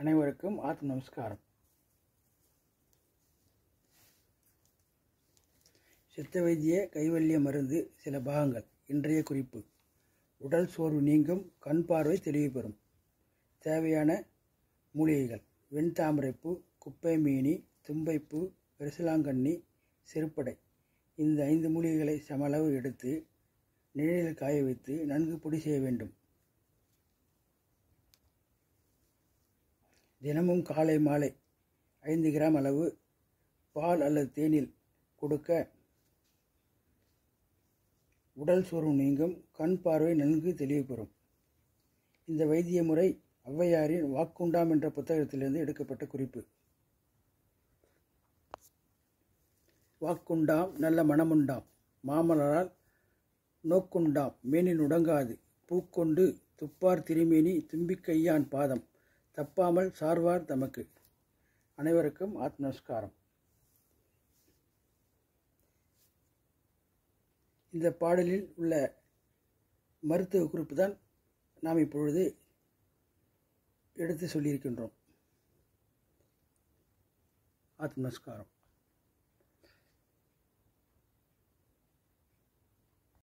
அனைவருக்கும் ஆத்ம நமஸ்காரம் சித்த வைத்திய கைவல்ய மருந்து சில பாகங்கள் இன்றைய குறிப்பு உடல் சோர்வு நீங்கும் கண் பார்வை தெளிவு பெறும் தேவையான மூலிகைகள் வெண்தாமரைப்பூ குப்பை மீனி தும்பைப்பூ பெருசலாங்கண்ணி செருப்படை இந்த ஐந்து மூலிகைகளை சமளவு எடுத்து நிழலில் காய வைத்து நன்கு பொடி செய்ய வேண்டும் தினமும் காலை மாலை ஐந்து கிராம் அளவு பால் அல்லது தேனில் கொடுக்க உடல் சோர்வு நீங்கும் கண் பார்வை நன்கு தெளிவு பெறும் இந்த வைத்திய முறை ஔவையாரின் வாக்குண்டாம் என்ற புத்தகத்திலிருந்து எடுக்கப்பட்ட குறிப்பு வாக்குண்டாம் நல்ல மனமுண்டாம் மாமலரால் நோக்குண்டாம் மேனில் உடங்காது பூக்கொண்டு துப்பார் திருமேனி தும்பிக்கையான் பாதம் தப்பாமல் சார்வார் தமக்கு அனைவருக்கும் ஆத்ம நமஸ்காரம் இந்த பாடலில் உள்ள மருத்துவ குறிப்பு தான் நாம் இப்பொழுது எடுத்து சொல்லியிருக்கின்றோம் ஆத்ம நமஸ்காரம்